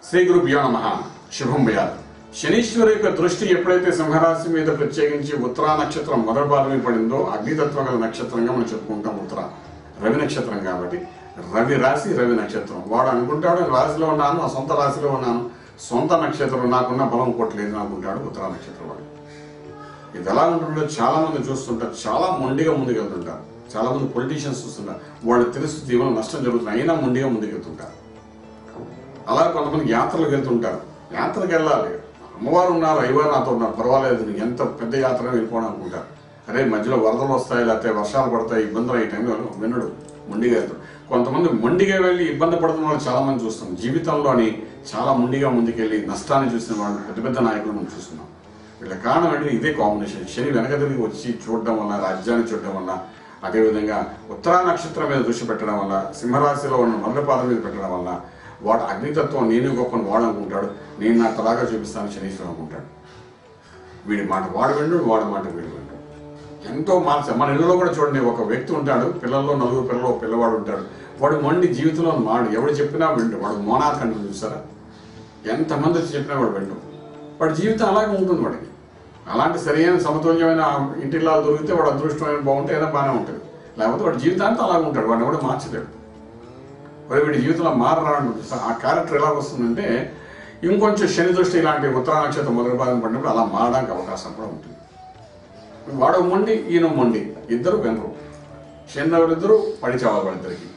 శ్రీ గురుభ్యో నమ శుభం భయాలు శనీశ్వరు యొక్క దృష్టి ఎప్పుడైతే సింహరాశి మీద ప్రత్యేకించి ఉత్తరా నక్షత్రం మొదటి భాగం మీద పడిందో అగ్నితత్వం గల నక్షత్రంగా మనం చెప్పుకుంటాం ఉత్తర రవి నక్షత్రం కాబట్టి రవి రాశి రవి నక్షత్రం వాడు అనుకుంటాడు "నేను రాశిలో ఉన్నాను నా సొంత రాశిలో ఉన్నాను సొంత నక్షత్రం నాకున్న బలం కొట్టలేదు అనుకుంటాడు ఉత్తరా నక్షత్రం వాడు ఇది ఎలా ఉంటుందో చాలా మంది చూస్తుంటారు చాలా మొండిగా ముందుకెళ్తుంటారు చాలా మంది పొలిటీషియన్స్ చూస్తుంటారు వాళ్ళు తెలుసు జీవనం నష్టం జరుగుతుంది అయినా మొండిగా ముందుకెళ్తుంటారు అలా కొంతమంది యాత్రలకు వెళ్తుంటారు యాత్రకు వెళ్ళాలి అమ్మవారు ఉన్నారు అయ్యవారు నాతో ఉన్నారు పర్వాలేదు నీకు ఎంత పెద్ద యాత్ర వెళ్ళిపోవడం అనుకుంటారు అరే మధ్యలో వరదలు వస్తాయి లేకపోతే వర్షాలు పడతాయి ఇబ్బందులు ఈ టైంలో వినడు మొండిగా వెళ్తాడు కొంతమంది మొండిగా వెళ్ళి ఇబ్బంది పడుతున్న వాళ్ళు చాలా మంది చూస్తాం జీవితంలోని చాలా మొండిగా ముందుకెళ్ళి నష్టాన్ని చూసిన వాళ్ళు పెద్ద పెద్ద నాయకులు మనం చూస్తున్నాం వీళ్ళ కారణం అంటే ఇదే కాంబినేషన్ శని వెనక తిరిగి వచ్చి చూడడం వల్ల రాజ్యాన్ని చూడడం వల్ల అదేవిధంగా ఉత్తరా నక్షత్రం మీద దృష్టి పెట్టడం వల్ల సింహరాశిలో ఉన్న మొదటి పాదం మీద పెట్టడం వల్ల వాడు అగ్నితత్వం నేను గొప్పని వాడు అనుకుంటాడు నేను నా తలాగా చూపిస్తాను శనీశ్వరం అనుకుంటాడు వీడి మాట వాడు విండు వాడి మాట వీడు విండు ఎంతో మార్చ మన ఇళ్ళలో కూడా చూడండి ఒక వ్యక్తి ఉంటాడు పిల్లల్లో నలుగురు పిల్లలు ఒక పిల్లవాడు ఉంటాడు వాడు మొండి జీవితంలో మాడు ఎవడు చెప్పినా విండు వాడు మోనార్క్ అంటారు చూసారా ఎంతమంది వచ్చి చెప్పినా వాడు విండు వాడి జీవితం అలాగే ఉంటుంది వాడికి అలాంటి సరైన సమతుల్యమైన ఇంటిలా దొరికితే వాడు అదృష్టమైన బాగుంటే ఏదో బాగానే ఉంటుంది లేకపోతే వాడి జీవితాంతం అలాగే ఉంటాడు వాడిని కూడా మార్చలేడు మరి వీడి జీవితంలో మారరాడు ఆ క్యారెక్టర్ ఎలా వస్తుందంటే ఇంకొంచెం శని దృష్టి ఇలాంటి ఉత్తర నక్షత్రం మొదటి భాగం పడినప్పుడు అలా మారడానికి అవకాశం కూడా ఉంటుంది వాడు మొండి ఈయన మొండి ఇద్దరు వినరు చెందవాడిద్దరు పడి చావాలి వాళ్ళిద్దరికి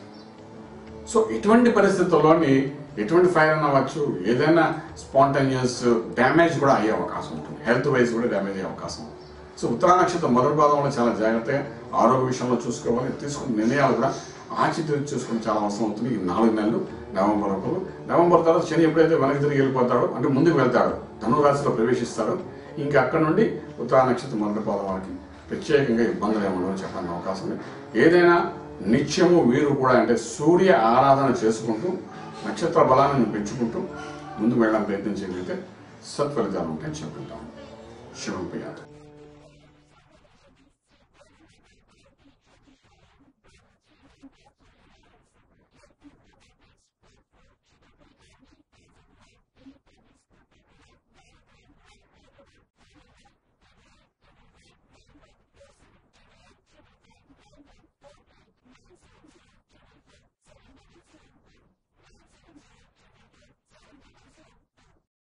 సో ఇటువంటి పరిస్థితుల్లోని ఎటువంటి ఫైర్ అయినా అవ్వచ్చు ఏదైనా స్పాంటేనియస్ డ్యామేజ్ కూడా అయ్యే అవకాశం ఉంటుంది హెల్త్ వైజ్ కూడా డ్యామేజ్ అయ్యే అవకాశం ఉంది సో ఉత్తరా నక్షత్రం మొదటి భాగంలో చాలా జాగ్రత్తగా ఆరోగ్య విషయంలో చూసుకోవాలి తీసుకున్న నిర్ణయాలు కూడా ఆచితూచి చూసుకుని చాలా అవసరం అవుతుంది ఈ నాలుగు నెలలు నవంబర్ వరకు నవంబర్ తర్వాత శని ఎప్పుడైతే వెనక్కి తిరిగి వెళ్ళిపోతాడో అంటే ముందుకు వెళ్తాడు ధనురాశిలో ప్రవేశిస్తాడు ఇంకా అక్కడ నుండి ఉత్తరా నక్షత్రం మొదటి పాదం వారికి ప్రత్యేకంగా ఇబ్బందులు ఏమన్నా చెప్పడానికి అవకాశం ఉంది ఏదైనా నిత్యము వీరు కూడా అంటే సూర్య ఆరాధన చేసుకుంటూ నక్షత్ర బలాన్ని పెంచుకుంటూ ముందుకు వెళ్ళడానికి ప్రయత్నం చేయగలిగితే సత్ఫలితాలు ఉంటాయని చెప్పుకుంటాం శివం ప్రియాలు